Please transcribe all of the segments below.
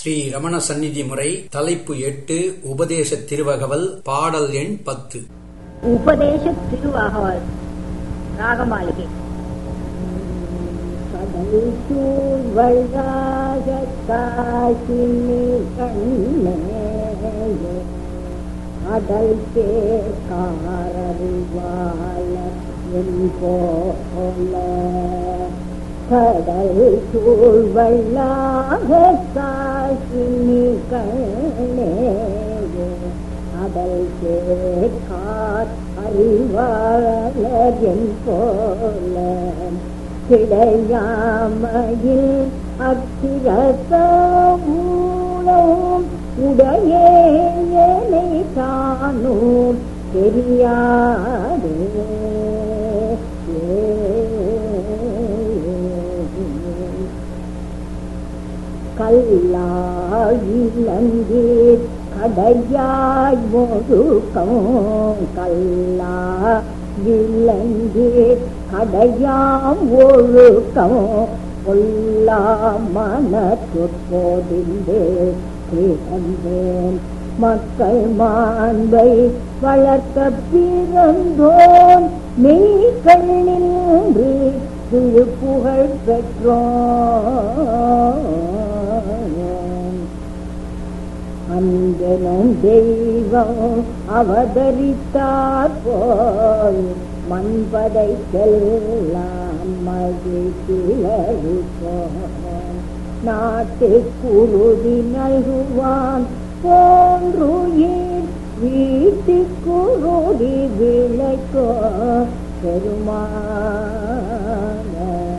ஸ்ரீ ரமண சந்நிதி முறை தலைப்பு எட்டு உபதேச திருவகவல் பாடல் எண் பத்து உபதேச திருவாகவல் ராகமாளிகை கடல் சூழ்வழாக காசினி கண்ணே கடல் கேட்காரறிவாய என் போல கடல் சூழ்வழாக காசினி கண்ணே அதல் கேட்கார் அறிவாளர் என் போல கிடையாமையில் அச்சிரசமூலம் உடையேனை தானும் தெரியாது கல்லாயிலங்கீர் கடையாய் முழுக்கம் கல்லா விலங்கீர் கடையாம் ஒழுக்கம் கொல்லா மனத்துற்போதிந்தே கிடந்தேன் மக்கள் மாண்பை வளர்க்க பிறந்தோன் மெய் கண்ணின்று திருப்புகழ் பெற்றோன் அந்தனும் தெய்வம் அவதரித்தார் போல் மண்படை செல்லாம் மகிழ்ச்சியழிப்போம் நாட்டு குருதி நல்குவான் போன்றுயிர் வீட்டு குருதி விளைக்கோ பெருமான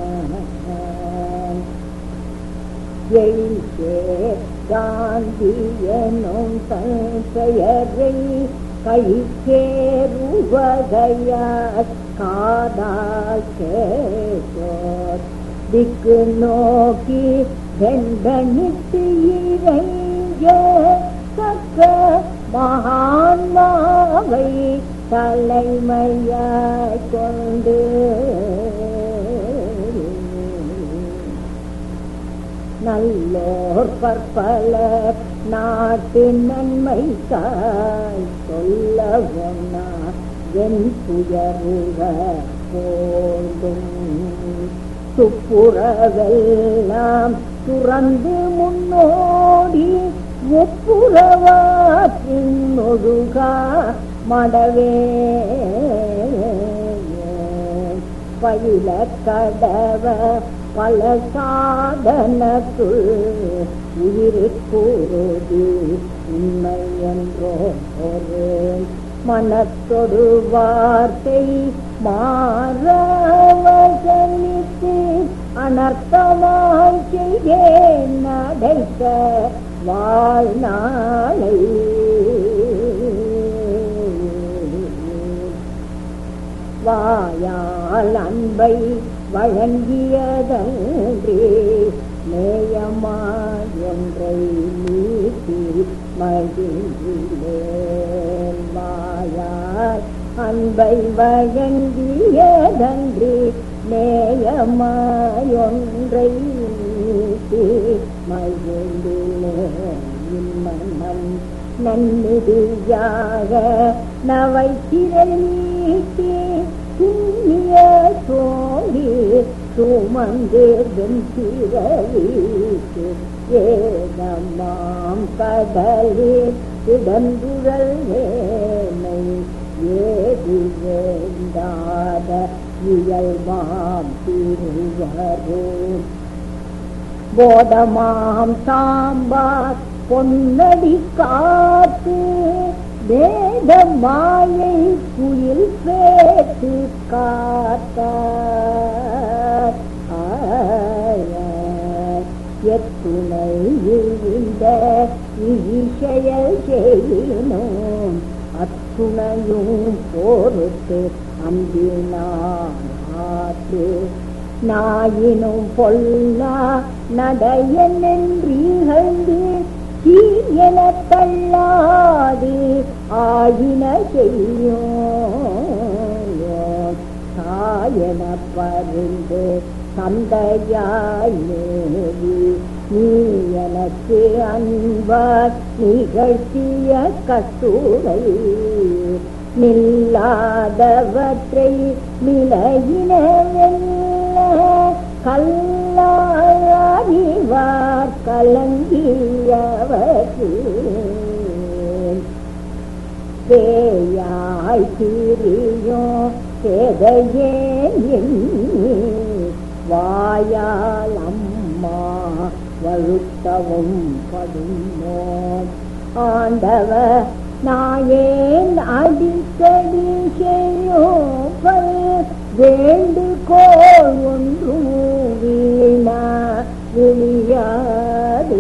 எழுத்தே காந்தி எனும் தன் பெயரை கைக்கேறுவகையார் காதால் கேட்டோர் திக்கு நோக்கி வெண்டனித்து இறைஞ்ச தக்க மகான்மாவை தலைமையாய் கொண்டு நல்லோர் பற்பல நாட்டு நன்மைக்காய் சொல்ல ஒன்னா என் துயருக போதும் துப்புரவெல்லாம் துறந்து முன்னோடி முப்புறவாற்றின் ஒழுகா மடவே பயில கடவ பல சாதனத்துள் உயிருக்குருதி உண்மை என்றோ ஒரு மனத்தொடு வார்த்தை மாறவசனித்து அனர்த்தமாய் செய்தேன் நடைக்க வாழ்நாளை வாயால் அன்பை வழங்கியதன்றே நேயமாய் ஒன்றை நீட்டி மகிழ்ந்தேன் வாயால் அன்பை வழங்கியதன்றே நேயமாய் ஒன்றை நீட்டி மகிழ்ந்தேன் மனம் நன்னிதியாக நவை திரள் நீட்டி புண்ணிய சோழி சுமந்து வெண்சிறவிக்கு ஏதமாம் கடலில் இடந்துழல் வேலை ஏது வேண்டாத இயல்பாம் திருவரும் போதமாம் சாம்பார் பொன்னடி காத்து வேத மாயை குயில் பேத்து காத்த எத்துணை இந்த இசையல் செய்யணும் அத்துணையும் பொறுத்து அன்பினாற்று நாயினும் பொல்லா நடையன் என்றீழ்ந்து தீயன தள்ளாது ஆயின செய்யும் தாயன பருந்து தந்தையாய் நேவி நீ எனக்கு அன்பார் நிகழ்த்திய கட்டுரை நில்லாதவற்றை நிலையினவெல்ல கல்லாரிவார் கலங்கியவற்று பேயாய் திரியும் சேதையே எண்ணி வாயால் அம்மா வழுத்தவும் படுமோ ஆண்டவ நாயேன் அடிக்கடி செய்யோப்பல் வேண்டுகோள் ஒன்றும் வீணா விழியாது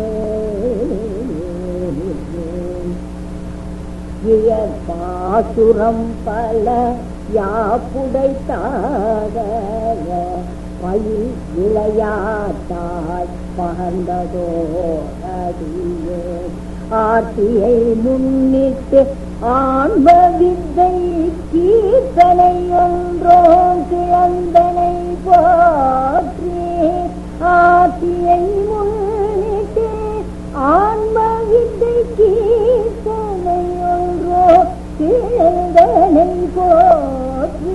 பாசுரம் பல யாப்புடைத்தாக பயில் விளையாட்டாய் பகர்ந்ததோ அடியே ஆட்டியை முன்னிட்டு ஆன்ம வித்தை கீர்த்தனை ஒன்றோ கிழந்தனை போற்றி ஆட்டியை முன்னிட்டு ஆன்ம வித்தை கீர்த்தனை ஒன்றோ கிழந்தனை போற்றி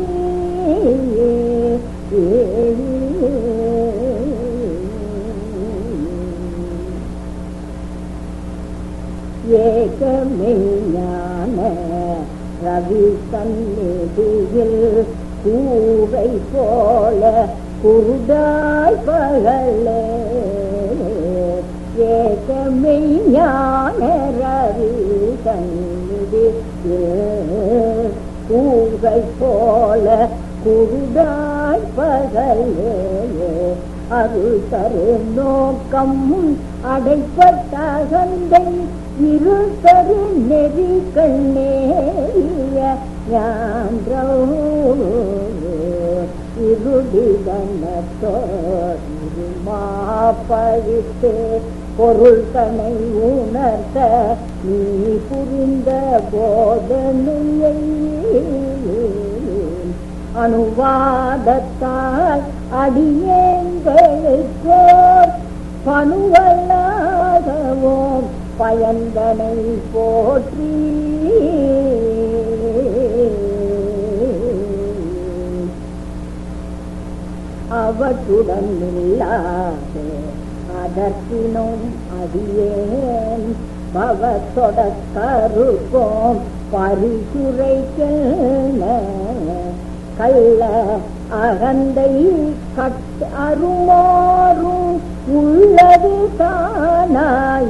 ஏகமெய்ஞான ரவி சந்நிதியில் கூரை போல குருடாய் பகலே ஏகமெய்ஞான ரவி சந்நிதியில் கூரை போல குருடாய் பகலே அருள் தரு நோக்கம் அடைப்பட்ட சந்தை இரு தரு நெறி கண்ணேய ஞான்றோ இருடிதனத்தோர் இருமாப்பழித்து பொருள் தனை உணர்த்த நீ புரிந்த போதனையை அணுவாதத்தால் அடியேங்களுக்கு பணுவல்லாதவோம் பயந்தனை போற்றி அவற்றுடன் இல்லாது அதற்கினும் அடியேன் பவத்தொடக்கருப்போம் பரிசுரைக்கென்ன கள்ள அகந்தை கட் அருமாறும் உள்ளது தானாய்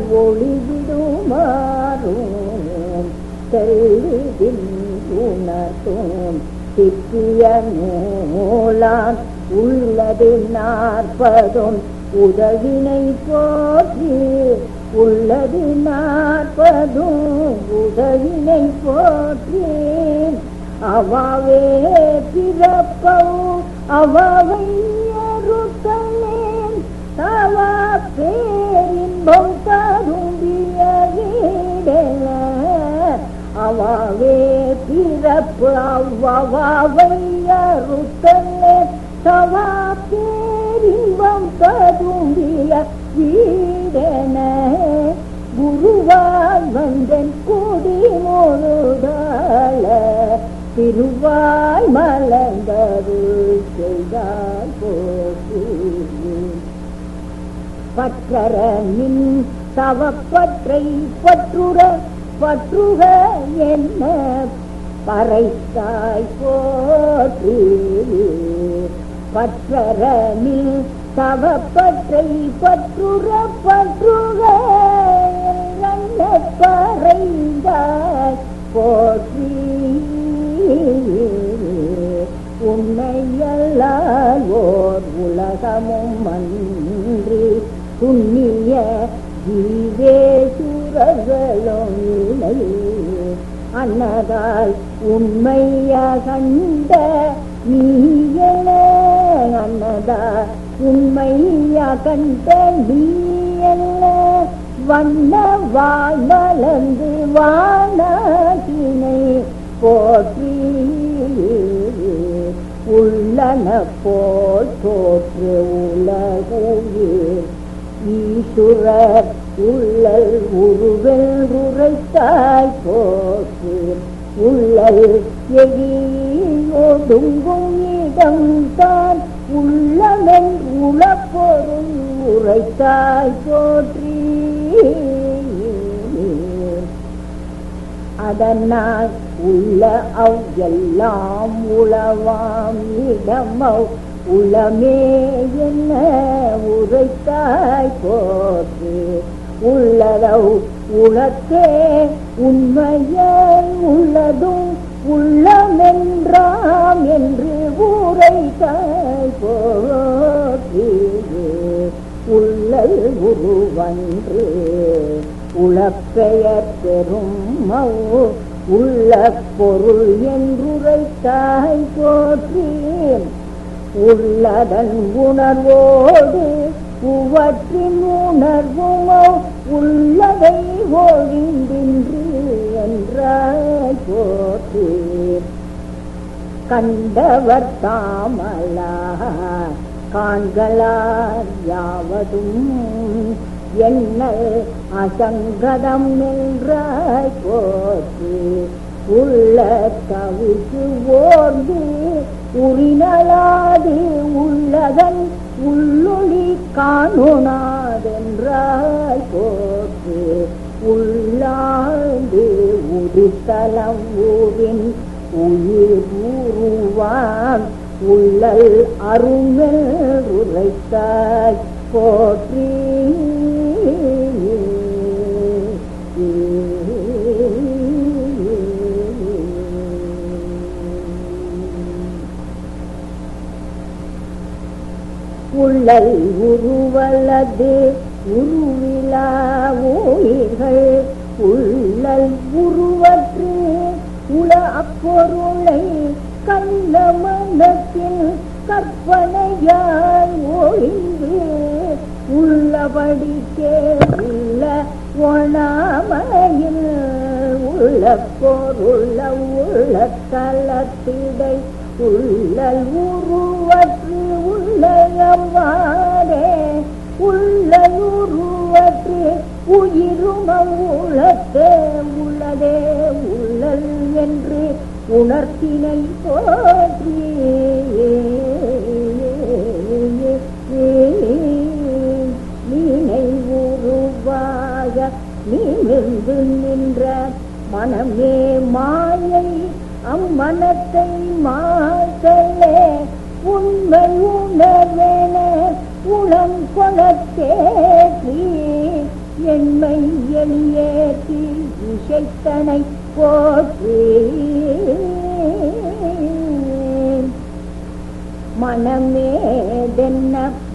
ஒளிவிடுமாறும் தெளிவின் உணர்த்தும் சிக்கிய நூலான் உள்ளது நாற்பதும் உதவினை போற்றி உள்ளது நாற்பதும் உதவினை போற்றி அவாவே பிறப்பவும் அவாவை அறுத்தலேன் தவா பேரின்பம் தரும்பிய வீடல அவாவே பிறப்பு அவ்வாவை அறுத்தலேன் தவா பேரின்பம் தரும்பிய வீடன குருவால் வந்தன் கொடி முழுதாள திருவாய் மலர்ந்தருள் செய்தால் போற்றி பற்றர நின் தவப்பற்றை பற்றுற பற்றுக என்ன பறைத்தாய் போற்றி பற்றர நின் தவப்பற்றை பற்றுற பற்றுக என்ன பறைந்தாய் போற்றி உன்னையல்லால் ஓர் உலகமும் அன்றி புண்ணிய ஜீவேசுரர்களும் இல்லை அன்னதால் உண்மைய கண்ட நீயன அன்னதால் உண்மைய கண்ட நீயல்ல வண்ண வாய் மலர்ந்து வானாகினை போற்றி உள்ளன போல் தோற்று உலகுயிர் ஈசுரர் உள்ளல் உருவெல் உரைத்தாய் போக்கு உள்ளல் எகியோடுங்கும் இடம் தான் உள்ளமென் உளப்பொருள் உரைத்தாய் போற்றி அதனால் உள்ள அவ் எல்லாம் உளவாம் இடமவ் உளமே என்ன உரைத்தாய் போற்று உள்ளதவ் உளத்தே உண்மையாய் உள்ளதும் உள்ளமென்றாம் என்று உரைத்தாய் போற்றி உள்ளல் உருவன்று உளப்பெயர் பெரும் உள்ள பொருள் என்றுரைத்தாய் போற்றி உள்ளதன் உணர்வோடு உவற்றின் உணர்வுமோ உள்ளதை ஒழிந்தின்று என்றாய் போற்றி கண்டவர் தாமலா காண்களார் யாவதும் எண்ணல் அசங்கதம் நின்றாய் போற்றி உள்ள கவிக்கு ஓர்ந்து உரினலாது உள்ளதன் உள்ளொளி காணுனாதென்றாய் போற்று உள்ளாண்டு உதித்தலம் ஊரின் உயிர் ஊருவான் உள்ளல் அருமெல் உரைத்தாய் போற்றி உள்ளல் உருவலது உருவிலா உயிர்கள் உள்ளல் உருவற்று உள அப்பொருளை கண்ட மனத்தில் கற்பனையாய் ஒழிந்து உள்ளபடிக்கே உள்ள ஒணாமையில் உள்ள பொருள உள்ள தலத்திடை உள்ளல் உருவற்று உள்ளவாரே உள்ளல் உருவற்று உயிரும உள்ளத்தே உள்ளதே உள்ளல் என்று உணர்த்தினை போற்றி நீனை உருவாக நீமிருந்து நின்ற மனமே மாயை அம்மனத்தை மாற்றலே உண்மை உணர்வேன உளம் கொலத்தேற்றி எண்மை எளியேற்றி இசைத்தனை போற்றி மனமேதென்ன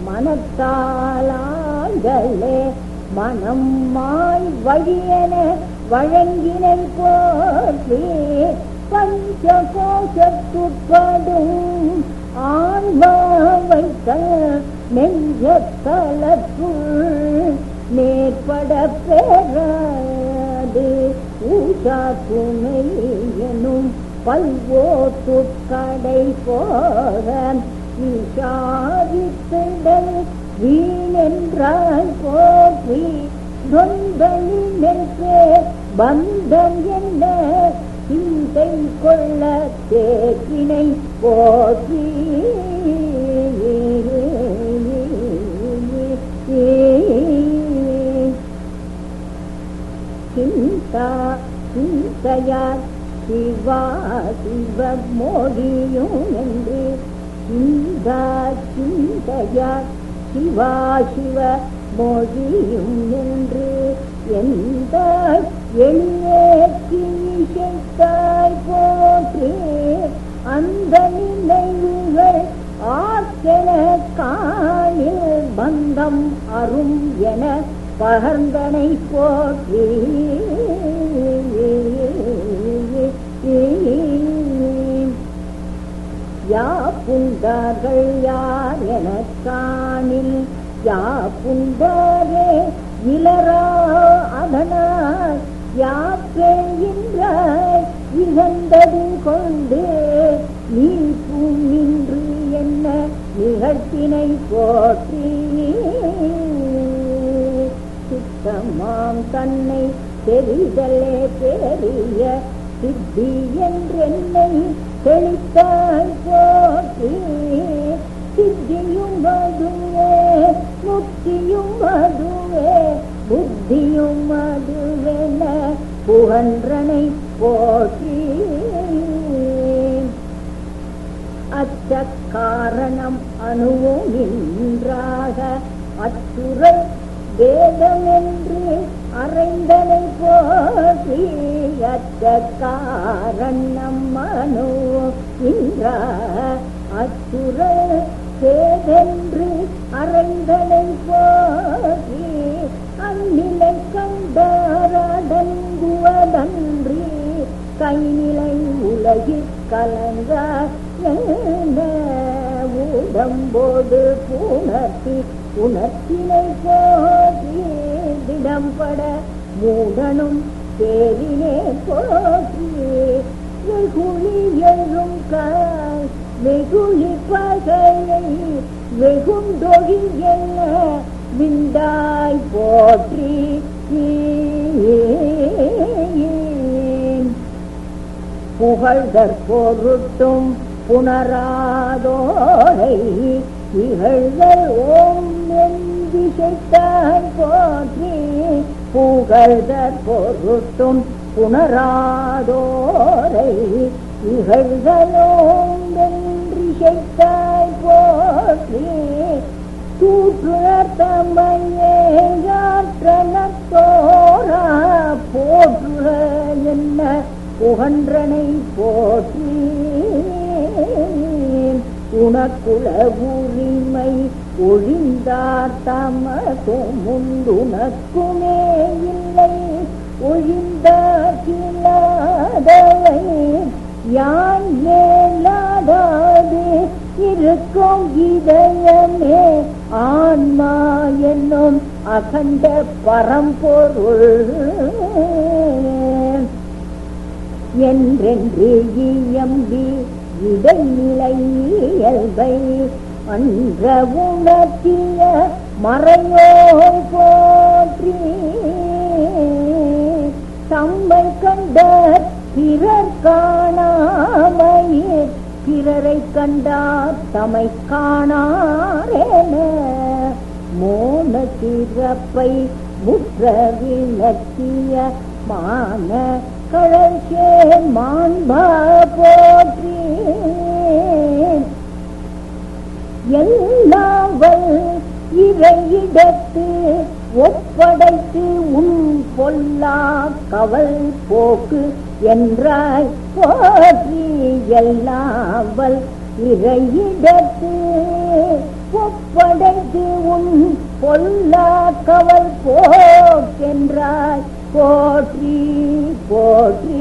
மனத்தாளாங்களே மனம் மாய் வழியென வழங்கினை போற்றி பஞ்ச கோஷத்துட்படும் ஆன்மா வைத்த நெஞ்ச தலத்துள் நேர்பட பெறாது ஊஷா துணை எனும் பல்வோட்டுக்கடை போக விசாரித்திடல் வீணென்றாய் போற்றி தொண்டனின்றே பந்தம் என்ன சிந்தை கொள்ள தேற்றினை போற்றி சிந்தா சிந்தையார் சிவா சிவ மோடியும் என்று சிந்தா சிந்தையார் சிவா சிவ மொழியும் என்று எந்த எளியேற்றாய் போற்றி அந்த நினைவுகள் ஆற்றென காணில் பந்தம் அரும் என பகர்ந்தனை போற்றி யா புண்டார்கள் யார் என காணில் யா புண்டாரே இளரா அதனால் யாப்பேகின்றாய் இகந்தது கொண்டு நீ பூமின்று என்ன நிகழ்த்தினை போற்றி தர்மம் தன்னை தெரிதலே பெரிய சித்தி என்றென்னை தெளித்தாய் போற்றி சித்தியும் அதுவே முக்தியும் அதுவே புத்தியும் அதுவென புகன்றனை போற்றி அச்சக்காரணம் அணுவும் நின்றாக அச்சுரை வேதம் என்று அறைந்தனை போற்றி அச்சக்காரணம் அணு இன்றா அச்சுரை சேதென்று அறைந்தனை போற்றி அந்நிலை கண்டாரடங்குவதன்றி கைநிலை உலகில் கலங்க உடம்போடு புணர்த்தி உணர்த்தினை போற்றி திடம்பட மூடனும் பேரினே போற்றி வெகுளி எழும் காய் வெகுளி பகையை வெகுண்டொழி என்ன விந்தாய் போற்றி புகழ்தற் பொருட்டும் புணராதோரை இகழ்தல் ஓம் என்றிசைத்தாய் போற்றி புகழ்தற் பொருட்டும் புணராதோரை இகழ்தலோம் என்றிசைத்தாய் போற்றி தூற்றுணர் தம்மையேற்றனத்தோரா போற்றுக என்ன புகன்றனை போற்றி உனக்குல உரிமை ஒழிந்தார் தமக்கும் உண்டுனக்குமே இல்லை ஒழிந்தார் கிளாதவை யான் மேலாதாது இருக்கும் இதயமே ஆன்மா என்னும் அகண்ட பரம்பொருள் என்றென்று இயம்பி இடைநிலை இயல்பை அன்ற உணர்த்திய மறையோ போற்றி தம்மை கண்ட பிறர் காணாமையே பிறரை கண்டார் தமை காணாரேன மோன சிறப்பை முற்ற விளக்கிய மான கழற்கே மாண்பா போற்றி எல்லாவல் இறையிடத்து ஒப்படைத்து உன் பொல்லா கவல் போக்கு என்றாய் போற்றி எல்லாவல் இறையிடத்து ஒப்படைத்து உன் பொல்லா கவல் போக்கென்றாய் போற்றி போற்றி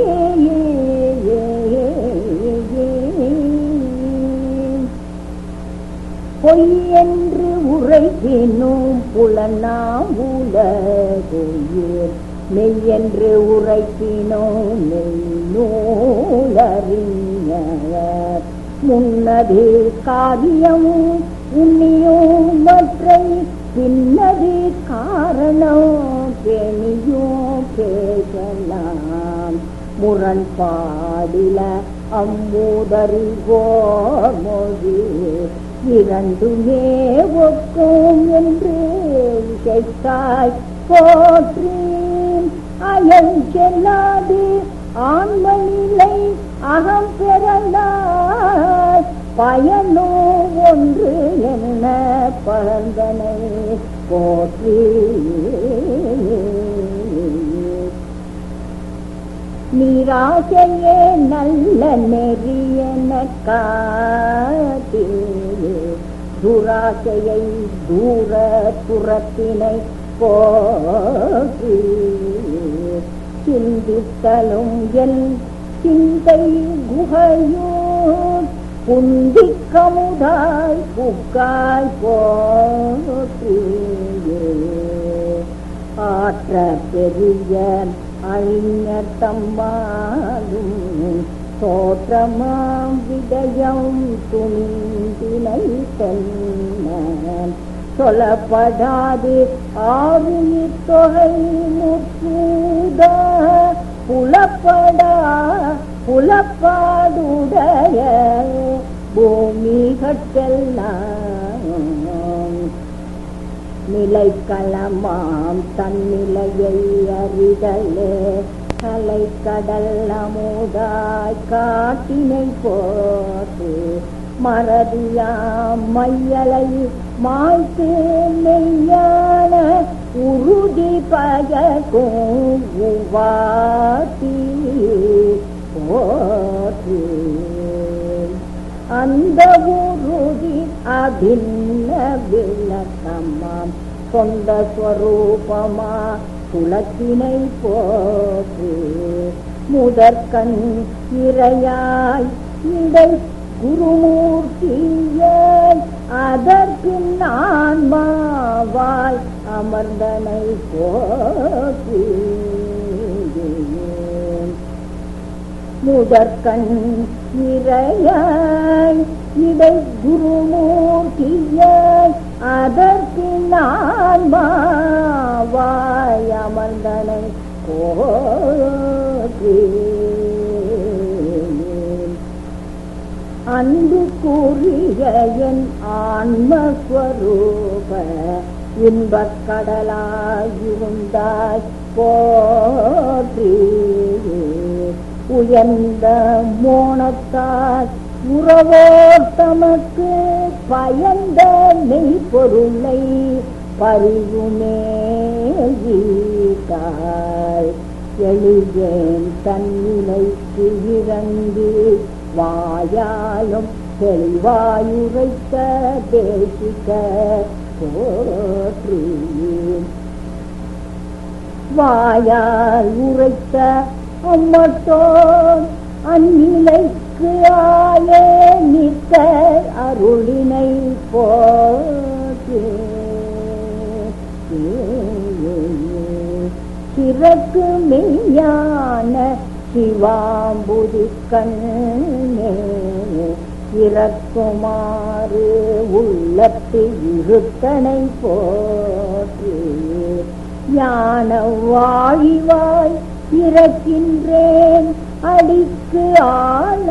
பொய் என்று உரைக்கினும் புலனாம் உலகுயிர் மெய் என்று உரைக்கினோம் மெய் நூலறிஞர் முன்னது காரியம் உன்னியும் மற்றை பின்னது காரணம் பெணியும் பேசலாம் முரண்பாடில அம்மூதறிவோர் மொழி இரண்டுமே ஒக்கும் என்று இசைத்தாய் போற்றி அயல் செல்லாது ஆன்மநிலை அகம் பெறலாய் பயனோ ஒன்று என்ன பழந்தனை போற்றி நீராசையே நல்ல நெறியன காட்டி துராசையை தூர புறத்தினை போற்றி சிந்தித்தலும் என் சிந்தை குகையோ புந்திக்கமுதாய் புக்காய் போற்றி ஆற்ற பெரிய அறிஞர் தம்மாலும் தோற்றமாம் விடயம் துணிந்தினை தென்ன சொல்லப்படாது ஆவியிற் தொகை முற்றூத புலப்படா புலப்பாடுடைய பூமி கட்டெல்லாம் நிலைக்களமாம் தன்னிலையை அறிதலே கலை கடல் அமுதாய் காட்டினை போட்டு மறதியாம் மையலை மாய்த்து மெய்யான உறுதி பயக்கும் உவாத்தி போற்று அந்த உறுதி அபின்ன விளக்கமாம் சொந்த ஸ்வரூபமா குலத்தினை போற்று முதற்கண் இறையாய் இடை குருமூர்த்தியே அதற்கு ஆன்மாவாய் அமர்ந்தனை போற்றி முதற்கண் இறையாய் இடை குருமூர்த்தியாய் அதற்கு ஆன்மாவாய் அமர்ந்தனை போற்றி அன்பு கூறிய என் ஆன்மஸ்வரூப இன்பக் கடலாயிருந்தாய் போற்றி உயர்ந்த மோனத்தால் உறவோர் தமக்கு பயந்த மெய்ப்பொருளை பறிவுமே ஈட்டாய் எளியேன் தன்னிலைக்கு இறங்கி வாயாலும் தெளிவாயுரைத்த தேசிக்க போற்றி வாயால் உரைத்த அம்மட்டோன் அந்நிலைக்கு ஆயே நித்த அருளினை போற்றி சிறக்கு மெய்யான சிவாம்புதி கண்ணே இறக்குமாறு உள்ளத்து இருத்தனை போற்றி ஞான வாழிவாய் இறக்கின்றேன் அடிக்கு ஆன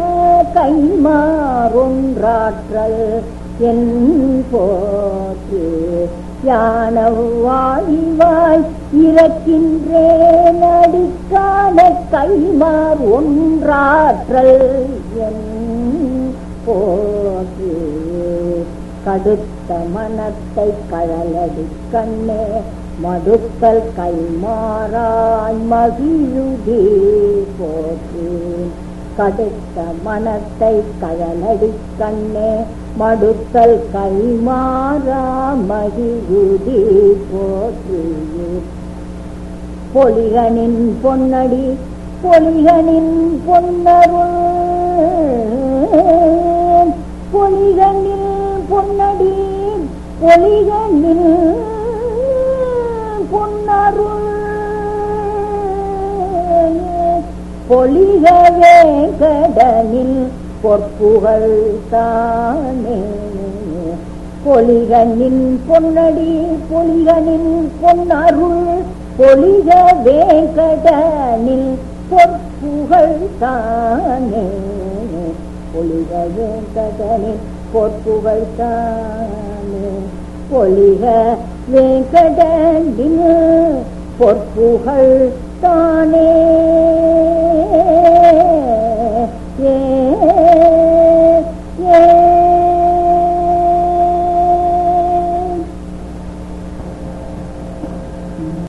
கைமாறொன்றாற்றல் என் போற்று யான வாழிவாய் இறக்கின்றேன் அடிக்கான கைமார் ஒன்றாற்றல் என் போற்று கடுத்த மனத்தை கழலடி கண்ணே மடுத்தல் கைமாறாய் மகிழுதி போற்று கடுத்த மனத்தை கழலடி கண்ணே மடுத்தல் கைமாறா மகிழுதி போற்று பொலிகனின் பொன்னடி பொலிகனின் பொன்னருள் பொலிகனில் பொன்னடி பொலிகனில் பொன்னருள் பொலிகவே கடனில் பொற்புகள் தானே பொலிகனின் பொன்னடி பொலிகனின் பொன்னருள் பொலிக வேங்கடனில் பொற்புகள் தானே பொலிக வேங்கடனில் பொற்புகள் தானே பொலிக வேங்கடனில் பொற்புகள் தானே